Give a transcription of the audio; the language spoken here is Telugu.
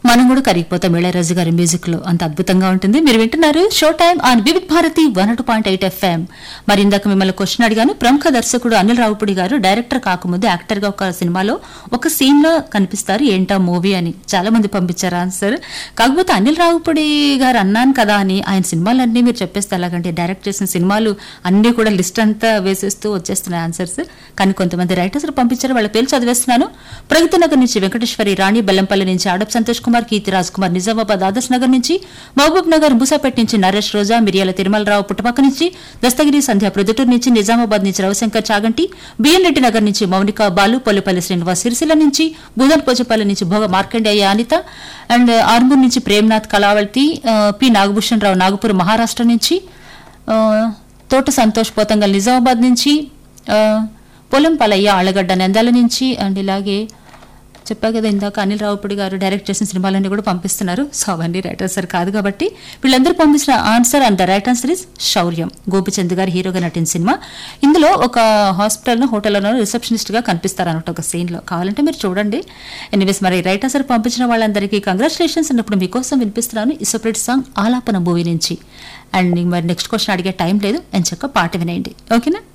మనం కూడా కరిగిపోతాం ఇళయరాజు గారి మ్యూజిక్ లో అంత అద్భుతంగా ఉంటుంది మీరు వింటున్నారు show time on Vividh Bharati one two point eight FM మరి ఇందాక మిమ్మల్ని క్వశ్చన్ అడిగాను ప్రముఖ దర్శకుడు అనిల్ రావుపుడి గారు డైరెక్టర్ కాకముందు యాక్టర్ గా ఒక సినిమాలో ఒక సీన్ లో కనిపిస్తారు ఏంటా మూవీ అని చాలా మంది పంపించారు ఆన్సర్ కాకపోతే అనిల్ రావుపుడి గారు అన్నాను కదా అని ఆయన సినిమాలన్నీ మీరు చెప్పేస్తే ఎలాగంటే డైరెక్ట్ చేసిన సినిమాలు అన్ని కూడా లిస్ట్ అంతా వేసేస్తూ వచ్చేస్తున్నాయి ఆన్సర్స్ కానీ కొంతమంది రైటర్స్ పంపించారు వాళ్ళ పేర్లు చదివేస్తున్నాను ప్రగతి నగర్ నుంచి వెంకటేశ్వరి రాణి బెల్లంపల్లి నుంచి ఆడప్ సంతోష్ కుమార్ కీర్తి రాజ్ కుమార్ నిజామాబాద్ ఆదర్శ్ నగర్ నుంచి మహబూబ్ నగర్ మూసాపేట నుంచి నరేష్ రోజా మిరియాల తిరుమలరావు పుట్టపక్క నుంచి దస్తగిరి సంధ్య ప్రొద్దుటూరు నుంచి నిజామాబాద్ నుంచి రవిశంకర్ చాగంటి బిఎన్ రెడ్డి నగర్ నుంచి మౌనిక బాలు పొల్లిపల్లి శ్రీనివాస్ సిరిసిల్ల నుంచి బూదన్ పోచపల్లి నుంచి భోగ మార్కండేయ అనిత అండ్ ఆర్మూర్ నుంచి ప్రేమ్నాథ్ కళావళి ఆ, పి నాగభూషణ్ రావు నాగపూర్ మహారాష్ట్ర నుంచి ఆ, తోట సంతోష్ పోతంగల్ నిజామాబాద్ నుంచి ఆ, పొలం పలయ్య ఆళ్ళగడ్డ నంద్యాల నుంచి అండ్ ఇలాగే చెప్పా కదా ఇందాక అనిల్ రావుపూడి గారు డైరెక్ట్ చేసిన సినిమాలన్నీ కూడా పంపిస్తున్నారు సో అవన్నీ రైట్ ఆన్సర్ కాదు కాబట్టి వీళ్ళందరూ పంపించిన answer and the right answer is Souryam Gopichand గారు హీరోగా నటించిన సినిమా ఇందులో ఒక హాస్పిటల్లో హోటల్లో రిసెప్షనిస్ట్ గా కనిపిస్తారు అన్నట్టు ఒక సీన్ లో కావాలంటే మీరు చూడండి ఎనీవేస్ మరి రైట్ ఆన్సర్ పంపించిన వాళ్ళందరికీ కంగ్రాచులేషన్స్ అన్నప్పుడు మీకోసం వినిపిస్తున్నాను ఈ సపరేట్ సాంగ్ ఆలాపన మూవీ నుంచి అండ్ మరి నెక్స్ట్ క్వశ్చన్ అడిగే టైం లేదు అని చెప్ప పాట వినేయండి ఓకేనా